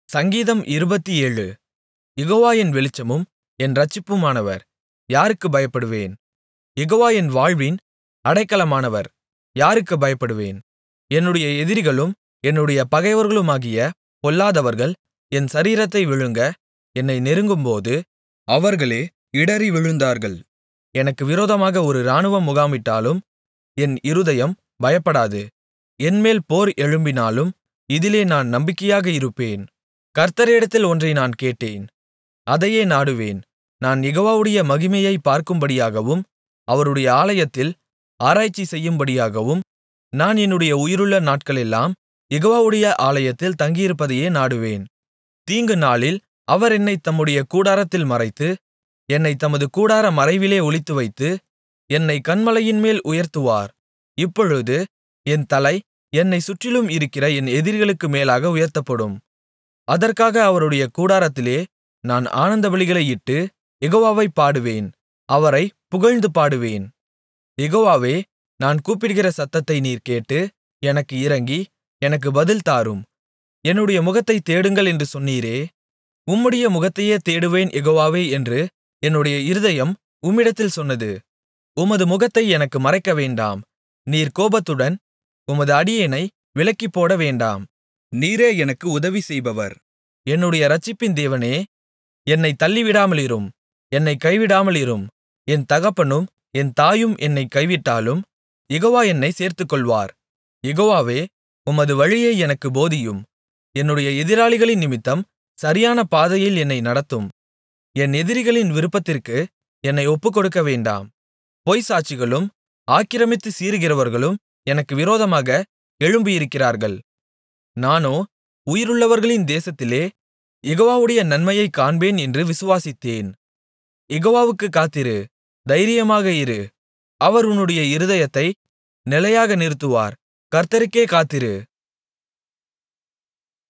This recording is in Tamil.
சங்கீதம் இருபத்தேழு யெகோவா என் வெளிச்சமும் என் இரட்சிப்புமானவர் யாருக்குப் பயப்படுவேன் யெகோவா என் வாழ்வின் அடைக்கலமானவர் யாருக்குப் பயப்படுவேன் என்னுடைய எதிரிகளும் என்னுடைய பகைவர்களுமாகிய பொல்லாதவர்கள் என் சரீரத்தை விழுங்க என்னை நெருங்கும்போது அவர்களே இடறி விழுந்தார்கள் எனக்கு விரோதமாக ஒரு இராணுவம் முகாமிட்டாலும் என் இருதயம் பயப்படாது என்மேல் போர் எழும்பினாலும் இதிலே நான் நம்பிக்கையாக இருப்பேன் கர்த்தரிடத்தில் ஒன்றை நான் கேட்டேன் அதையே நாடுவேன் நான் யெகோவாவுடைய மகிமையைப் பார்க்கும்படியாகவும் அவருடைய ஆலயத்தில் ஆராய்ச்சி செய்யும்படியாகவும் நான் என்னுடைய உயிருள்ள நாட்களெல்லாம் யெகோவாவுடைய ஆலயத்தில் தங்கியிருப்பதையே நாடுவேன் தீங்குநாளில் அவர் என்னைத் தம்முடைய கூடாரத்தில் மறைத்து என்னைத் தமது கூடார மறைவிலே ஒளித்துவைத்து என்னைக் கன்மலையின்மேல் உயர்த்துவார் இப்பொழுது என் தலை என்னைச் சுற்றிலும் இருக்கிற என் எதிரிகளுக்கு மேலாக உயர்த்தப்படும் அதற்காக அவருடைய கூடாரத்திலே நான் ஆனந்தபலிகளையிட்டு யெகோவாவைப் பாடுவேன் அவரைப் புகழ்ந்து பாடுவேன் யெகோவாவே நான் கூப்பிடுகிற சத்தத்தை நீர் கேட்டு எனக்கு இரங்கி எனக்கு பதில் தாரும் என்னுடைய முகத்தைத் தேடுங்கள் என்று சொன்னீரே உம்முடைய முகத்தையே தேடுவேன் யெகோவாவே என்று என்னுடைய இருதயம் உம்மிடத்தில் சொன்னது உமது முகத்தை எனக்கு மறைக்கவேண்டாம் நீர் கோபத்துடன் உமது அடியேனை விலக்கிப்போட வேண்டாம் நீரே எனக்கு உதவி செய்பவர் என்னுடைய இரட்சிப்பின் தேவனே என்னைத் தள்ளிவிடாமலிரும் என்னைக் கைவிடாமலிரும் என் தகப்பனும் என் தாயும் என்னைக் கைவிட்டாலும் யெகோவா என்னைச் சேர்த்துக்கொள்வார் யெகோவாவே உமது வழியை எனக்குப் போதியும் என்னுடைய எதிராளிகளின் நிமித்தம் சரியான பாதையில் என்னை நடத்தும் என் எதிரிகளின் விருப்பத்திற்கு என்னை ஒப்புக்கொடுக்க வேண்டாம் பொய்ச்சாட்சிகளும் ஆக்கிரமித்து சீறுகிறவர்களும் எனக்கு விரோதமாக எழும்பியிருக்கிறார்கள் நானோ உயிருள்ளவர்களின் தேசத்திலே யெகோவாவுடைய நன்மையைக் காண்பேன் என்று விசுவாசித்தேன் யெகோவாவுக்குக் காத்திரு தைரியமாக இரு அவர் உன்னுடைய இருதயத்தை நிலையாக நிறுத்துவார் கர்த்தருக்கே காத்திரு